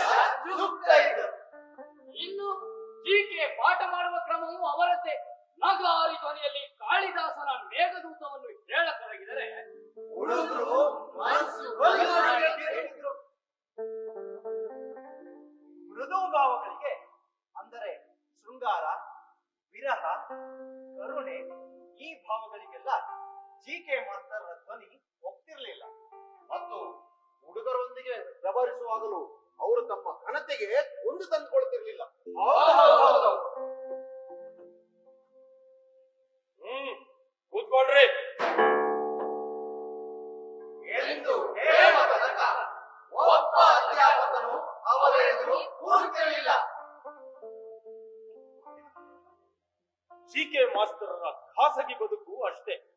ಸೂಕ್ತ ಇತ್ತು ಇನ್ನು ಜೀಕೆ ಪಾಠ ಮಾಡುವ ಕ್ರಮವು ಅವರದ್ದೇ ನಗಾರಿ ಧ್ವನಿಯಲ್ಲಿ ಕಾಳಿದಾಸನ ಮೇಘದೂತವನ್ನು ಹೇಳತೊಡಗಿದರೆ ಹುಡುಗರು ಮನಸ್ಸು ಬದಲಾವಣೆ ಹೇಳಿದ್ರು ಮೃದು ಭಾವಗಳಿಗೆ ಅಂದರೆ ಶೃಂಗಾರ ವಿರಹ ಕರುಣೆ ಈ ಭಾವಗಳಿಗೆಲ್ಲ ಜಿ ಕೆ ಮಾಸ್ಟರ್ ಧ್ವನಿ ಒಪ್ತಿರ್ಲಿಲ್ಲ ಮತ್ತು ಹುಡುಗರೊಂದಿಗೆ ವ್ಯವಹರಿಸುವಾಗಲೂ ಅವರು ತಮ್ಮ ಘನತೆಗೆ ಒಂದು ತಂದುಕೊಳ್ತಿರ್ಲಿಲ್ಲ ಹ್ಮ್ ಕೂತ್ಕೊಳ್ರಿ ಎಂದು ಹೇಳುವ ತನಕ ಒಬ್ಬ ಅಧ್ಯಾಪಕನು ಅವರ ಎದುರು ಕೂರುತ್ತಿರಲಿಲ್ಲ ಜಿ ಕೆ ಮಾಸ್ತರರ ಖಾಸಗಿ ಬದುಕು ಅಷ್ಟೇ